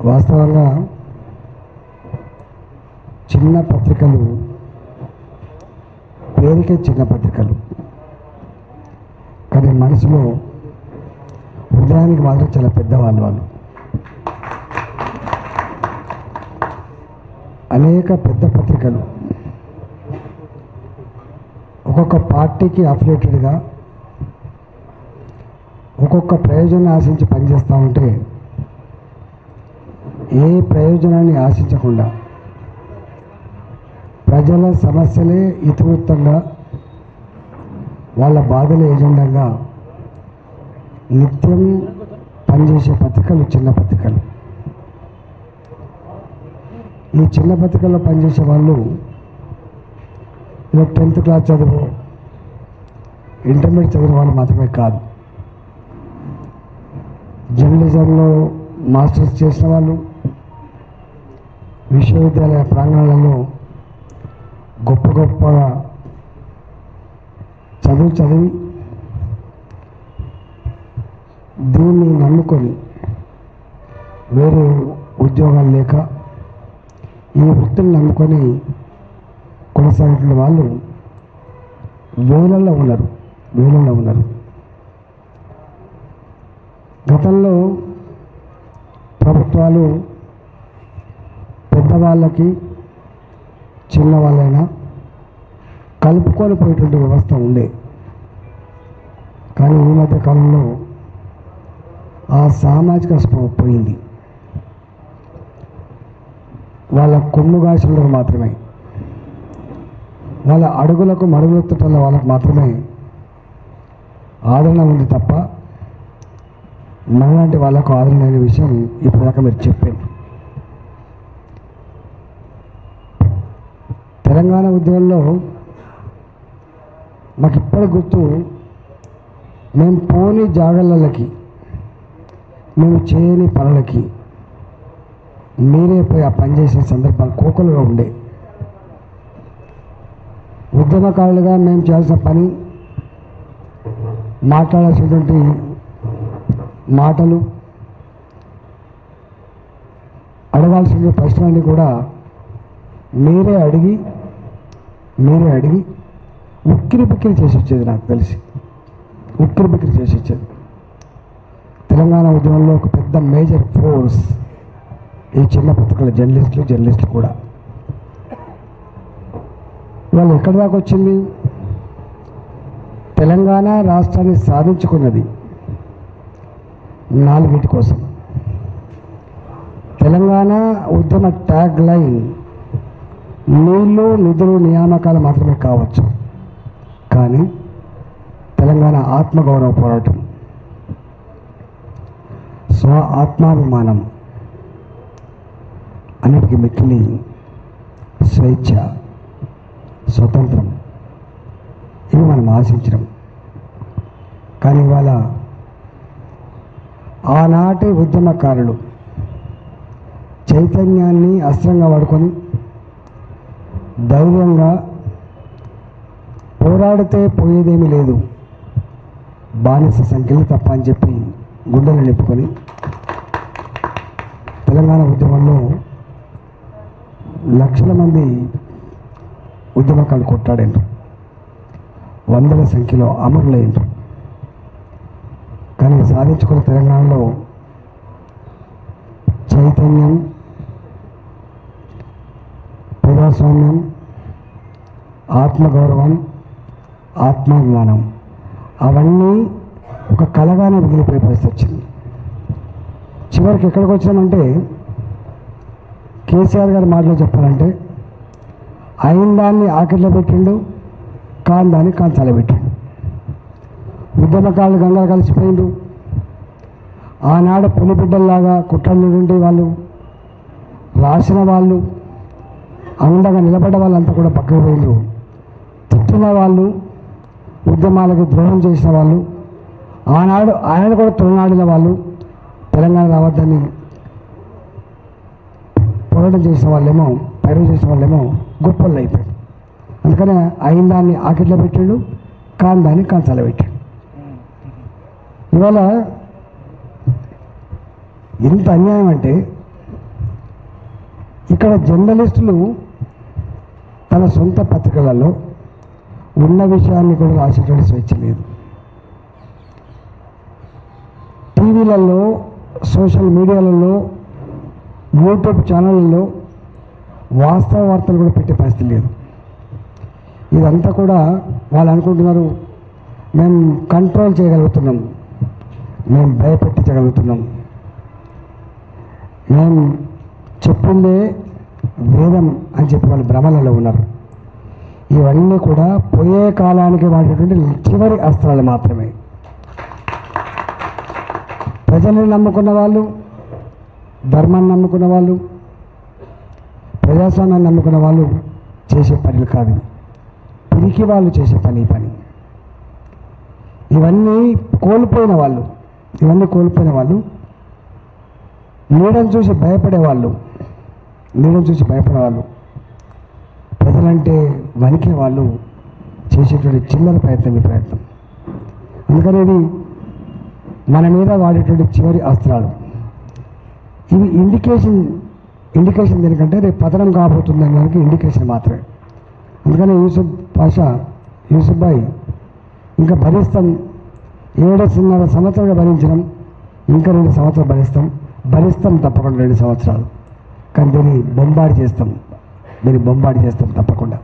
వాస్తవంగా చిన్న పత్రికలు పేరుకే చిన్న పత్రికలు కానీ మనసులో హృదయానికి మాత్రం చాలా పెద్దవాళ్ళు వాళ్ళు అనేక పెద్ద పత్రికలు ఒక్కొక్క పార్టీకి అఫిలేటెడ్గా ఒక్కొక్క ప్రయోజనం ఆశించి పనిచేస్తూ ఉంటే ఏ ప్రయోజనాన్ని ఆశించకుండా ప్రజల సమస్యలే ఇతివృత్తంగా వాళ్ళ బాధల ఏజెండాగా నిత్యం పనిచేసే పత్రికలు చిన్న పత్రికలు ఈ చిన్న పత్రికల్లో పనిచేసే వాళ్ళు ఏదో టెన్త్ క్లాస్ చదువు ఇంటర్మీడియట్ చదివిన వాళ్ళు మాత్రమే కాదు జర్నలిజంలో మాస్టర్స్ చేసిన వాళ్ళు విశ్వవిద్యాలయ ప్రాంగణాలలో గొప్ప గొప్పగా చదువు చదివి దీన్ని నమ్ముకొని వేరే ఉద్యోగాలు లేక ఈ వృత్తిని నమ్ముకొని కొనసాగుతున్న వాళ్ళు వేలల్లో ఉన్నారు వేలల్లో ఉన్నారు గతంలో ప్రభుత్వాలు పెద్దవాళ్ళకి చిన్నవాళ్ళైనా కలుపుకొని పోయేటువంటి వ్యవస్థ ఉండే కానీ ఈ మధ్య కాలంలో ఆ సామాజిక స్పృహ పోయింది వాళ్ళ కొమ్ము గాసులకు మాత్రమే వాళ్ళ అడుగులకు మడుగులెత్తుటల వాళ్ళకు మాత్రమే ఆదరణ ఉంది తప్ప మనలాంటి వాళ్ళకు ఆదరణ లేని విషయం ఇప్పటిదాకా మీరు చెప్పారు తెలంగాణ ఉద్యమంలో మాకు ఇప్పటి గుర్తు మేము పోని జాగలకి మేము చేయని పనులకి మీరే పోయి ఆ పని చేసే సందర్భాలు కోకలుగా ఉండే ఉద్యమకారులుగా మేము చేయాల్సిన పని మాట్లాడాల్సినటువంటి మాటలు అడగాల్సిన ప్రశ్నలన్నీ కూడా మీరే అడిగి మీరే అడిగి ఉక్కిరి బిక్కిరి చేసి వచ్చేది నాకు తెలిసి ఉక్కిరి బిక్కిరి చేసి వచ్చేది తెలంగాణ ఉద్యమంలో ఒక పెద్ద మేజర్ ఫోర్స్ ఈ చిన్న పత్రికల జర్నలిస్టులు జర్నలిస్టులు కూడా వాళ్ళు ఎక్కడి దాకా వచ్చింది తెలంగాణ రాష్ట్రాన్ని సాధించుకున్నది నాలుగిటి కోసం తెలంగాణ ఉద్యమ ట్యాగ్ లైన్ నీళ్లు నిధులు నియామకాలు మాత్రమే కావచ్చు కానీ తెలంగాణ ఆత్మగౌరవ పోరాటం స్వ ఆత్మాభిమానం అన్నిటికీ మిక్కిలి స్వేచ్ఛ స్వతంత్రం ఇవి మనం ఆశించడం కానీ ఇవాళ ఆనాటి ఉద్యమకారులు చైతన్యాన్ని అస్త్రంగా వాడుకొని ధైర్యంగా పోరాడితే పోయేదేమీ లేదు బానిస సంఖ్యలు తప్ప అని చెప్పి గుండెలు నింపుకొని తెలంగాణ ఉద్యమంలో లక్షల మంది ఉద్యమకాలు కొట్టాడారు వందల సంఖ్యలో అమరులయ్యారు కానీ సాధించుకున్న తెలంగాణలో చైతన్యం ప్రజాస్వామ్యం ఆత్మగౌరవం ఆత్మాభిమానం అవన్నీ ఒక కలగానే మిగిలిపోయే పరిస్థితి వచ్చింది చివరికి ఎక్కడికి వచ్చినామంటే కేసీఆర్ గారి మాటలో చెప్పాలంటే అయిన దాన్ని ఆకిట్లో పెట్టిండు కాని దాన్ని కాంచాల పెట్టిండు ఉద్యమకాలు గంగా కలిసిపోయిండు ఆనాడు పులిబిడ్డల్లాగా కుట్రలుండి వాళ్ళు రాసిన వాళ్ళు అండగా నిలబడ్డ వాళ్ళంతా కూడా పక్కకు పోయిండ్రు తిట్టిన వాళ్ళు ఉద్యమాలకు ద్రోహం చేసిన వాళ్ళు ఆనాడు ఆయన కూడా తొలనాడిన వాళ్ళు తెలంగాణ రావద్దని పోరాటం చేసిన వాళ్ళేమో పైరు చేసిన వాళ్ళేమో గొప్పలు అయిపోయారు అందుకనే అయిన దాన్ని ఆకిట్లో పెట్టాడు కాని దాన్ని కంచాల పెట్టాడు ఇవాళ ఎంత అన్యాయం అంటే ఇక్కడ జర్నలిస్టులు తన సొంత పత్రికలలో ఉన్న విషయాన్ని కూడా రాసేటువంటి స్వేచ్ఛ లేదు టీవీలలో సోషల్ మీడియాలలో యూట్యూబ్ ఛానళ్ళలో వాస్తవ వార్తలు కూడా పెట్టే పరిస్థితి లేదు ఇదంతా కూడా వాళ్ళు అనుకుంటున్నారు మేము కంట్రోల్ చేయగలుగుతున్నాం మేము భయపెట్టించగలుగుతున్నాం మేము చెప్పిందే వేదం అని చెప్పి వాళ్ళు భ్రమలలో ఉన్నారు ఇవన్నీ కూడా పోయే కాలానికి వాడేటువంటి చివరి అస్త్రాలు మాత్రమే ప్రజల్ని నమ్ముకున్న వాళ్ళు ధర్మాన్ని నమ్ముకున్న వాళ్ళు ప్రజాస్వామ్యాన్ని నమ్ముకున్న వాళ్ళు చేసే పనులు కాదు ఇవి. పిరికి వాళ్ళు చేసే పని ఈ పని ఇవన్నీ కోల్పోయిన వాళ్ళు ఇవన్నీ కోల్పోయిన వాళ్ళు నీడని చూసి భయపడే వాళ్ళు నీడని చూసి భయపడే వాళ్ళు ప్రజలంటే వణికే వాళ్ళు చేసేటువంటి చిల్లర ప్రయత్నం ఈ ప్రయత్నం అందుకని ఇది మన మీద వాడేటువంటి చివరి అస్త్రాలు ఇవి ఇండికేషన్ ఇండికేషన్ దేనికంటే రేపు పతనం కాబోతుంది అనడానికి ఇండికేషన్ మాత్రమే అందుకని యూసుఫ్ పాషా యూసుఫ్ భాయ్ ఇంకా భరిస్తాం ఏడున్నర సంవత్సరాలుగా భరించడం ఇంకా రెండు సంవత్సరాలు భరిస్తాం భరిస్తాం తప్పకుండా రెండు సంవత్సరాలు కానీ దీన్ని బొంబాడి చేస్తాం దీన్ని బొంబాడి చేస్తాం తప్పకుండా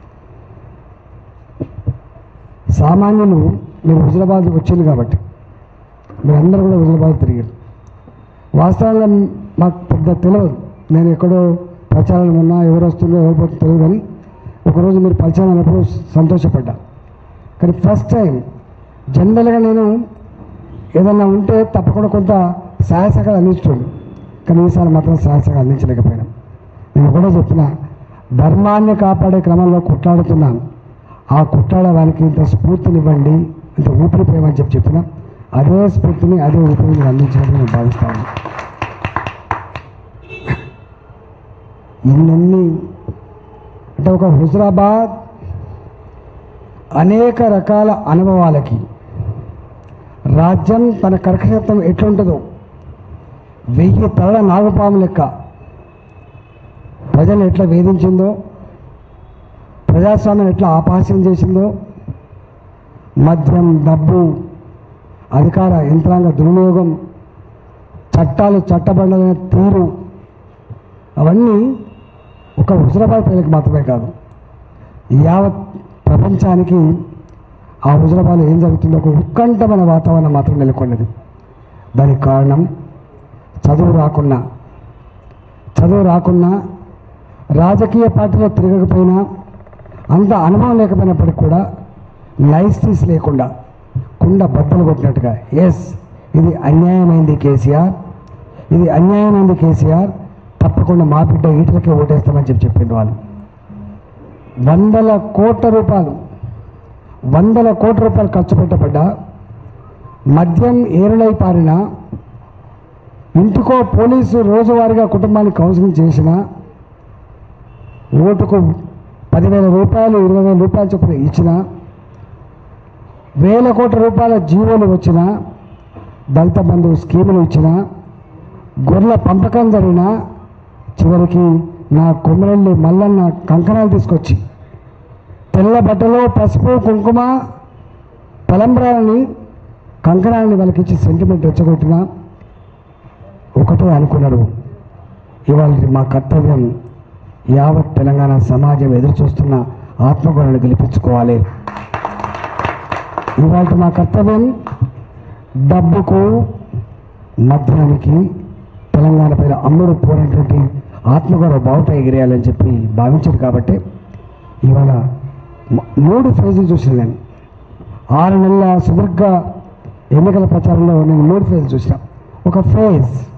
సామాన్యులు మీరు హుజరాబాద్ వచ్చింది కాబట్టి మీరందరూ కూడా హుజరాబాద్ తిరిగారు వాస్తవంగా మాకు పెద్ద తెలియదు నేను ఎక్కడో ప్రచారం ఉన్నా ఎవరు వస్తుందో ఎవరు పోతుందో తెలియదు కానీ ఒకరోజు మీరు పరిచయం అయినప్పుడు సంతోషపడ్డా కానీ ఫస్ట్ టైం జనరల్గా నేను ఏదన్నా ఉంటే తప్పకుండా కొంత సహాయసహకాలు అందించుకోండి కానీ ఈసారి మాత్రం సహాయసహకాలు అందించలేకపోయినాం నేను కూడా చెప్పిన ధర్మాన్ని కాపాడే క్రమంలో కొట్లాడుతున్నాను ఆ కొట్లాడే వాళ్ళకి ఇంత స్ఫూర్తినివ్వండి ఇంత ఊపిరి ప్రేమని చెప్పి చెప్పిన అదే స్ఫూర్తిని అదే ఊపిరి మీరు అందించాలని నేను భావిస్తాను ఇన్నన్ని అంటే ఒక హుజరాబాద్ అనేక రకాల అనుభవాలకి రాజ్యం తన కర్కశత్వం ఎట్లుంటుందో వెయ్యి తరల నాగుపాము లెక్క ప్రజలు ఎట్లా వేధించిందో ప్రజాస్వామ్యం ఎట్లా ఆపాస్యం చేసిందో మద్యం డబ్బు అధికార యంత్రాంగ దుర్వినియోగం చట్టాలు చట్టబండలైన తీరు అవన్నీ ఒక హుజరాబాద్ ప్రజలకు మాత్రమే కాదు యావత్ ప్రపంచానికి ఆ హుజరాబాద్లో ఏం జరుగుతుందో ఒక ఉత్కంఠమైన వాతావరణం మాత్రం నెలకొన్నది దానికి కారణం చదువు రాకున్నా చదువు రాకున్నా రాజకీయ పార్టీలో తిరగకపోయినా అంత అనుభవం లేకపోయినప్పటికీ కూడా నైస్టీస్ లేకుండా కుండ బద్దలు కొట్టినట్టుగా ఎస్ ఇది అన్యాయమైంది కేసీఆర్ ఇది అన్యాయమైంది కేసీఆర్ తప్పకుండా మా బిడ్డ ఈటలకే ఓటేస్తామని చెప్పి చెప్పిండు వాళ్ళు వందల కోట్ల రూపాయలు వందల కోట్ల రూపాయలు ఖర్చు పెట్టబడ్డా మద్యం ఏరులై పారిన ఇంటికో పోలీసు రోజువారీగా కుటుంబానికి కౌన్సిలింగ్ చేసిన ఓటుకు పదివేల రూపాయలు ఇరవై వేల రూపాయలు చొప్పున ఇచ్చిన వేల కోట్ల రూపాయల జీవోలు వచ్చిన దళిత బంధు స్కీములు ఇచ్చిన గొర్రెల పంపకం జరిగిన చివరికి నా కొమ్మరెల్లి మల్లన్న కంకణాలు తీసుకొచ్చి తెల్ల బట్టలో పసుపు కుంకుమ తలంబ్రాలని కంకణాలని వాళ్ళకిచ్చి సెంటిమెంట్ రెచ్చగొట్టిన ఒకటే అనుకున్నారు ఇవాళ ఇది మా కర్తవ్యం యావత్ తెలంగాణ సమాజం ఎదురు చూస్తున్న ఆత్మగౌరవాన్ని గెలిపించుకోవాలి ఇవాళ మా కర్తవ్యం డబ్బుకు మద్యానికి తెలంగాణ పైన అమ్ముడు పోయినటువంటి ఆత్మగౌరవ బావుట ఎగిరేయాలని చెప్పి భావించారు కాబట్టి ఇవాళ మ- మూడు ఫేజులు చూసిన నేను ఆరు నెలల సుదీర్ఘ ఎన్నికల ప్రచారంలో నేను మూడు ఫేజ్ చూసిన ఒక ఫేజ్